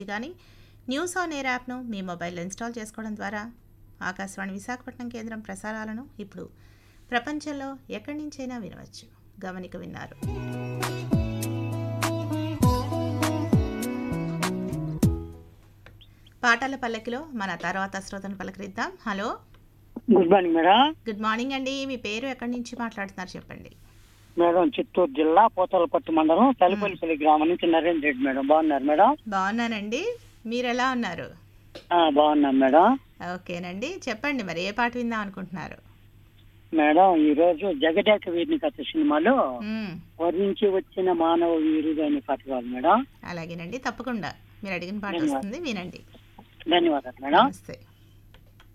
కానీ news on air యాప్ను మీ మొబైల్లో ఇన్స్టాల్ చేసుకోవడం ద్వారా ఆకాశవాణి విశాఖపట్నం కేంద్రం ప్రసారాలను ఇప్పుడు ప్రపంచంలో ఎక్కడి నుంచైనా వినవచ్చు గమనిక విన్నారు పాటల పల్లకిలో మన తర్వాత శ్రోతను పలకరిద్దాం hello good morning madam good morning అండి మీ పేరు ఎక్కడి నుంచి మాట్లాడుతున్నారు చెప్పండి మేడం చిత్తూరు జిల్లా పోతలపట్టు మండలం తలిపల్లిపల్లి గ్రామం నుంచి నరేంద్ర రెడ్డి మేడం బాగున్నారు మేడం బాగున్నానండి మీరు ఎలా ఉన్నారు ఆ, బాగున్నాం మేడం ఓకేనండి చెప్పండి మరి ఏ పాట విందాం అనుకుంటున్నారు మేడం ఈ రోజు జగదేక వీరిని కథ సినిమాలో మ్మ్. వర్ణించి వచ్చిన మానవ వీరుడు అనే పాట కావాలి మేడం అలాగేనండి తప్పకుండా మీరు అడిగిన పాట ధన్యవాదాలు. వస్తుంది వినండి ధన్యవాదాలు మేడం నమస్తే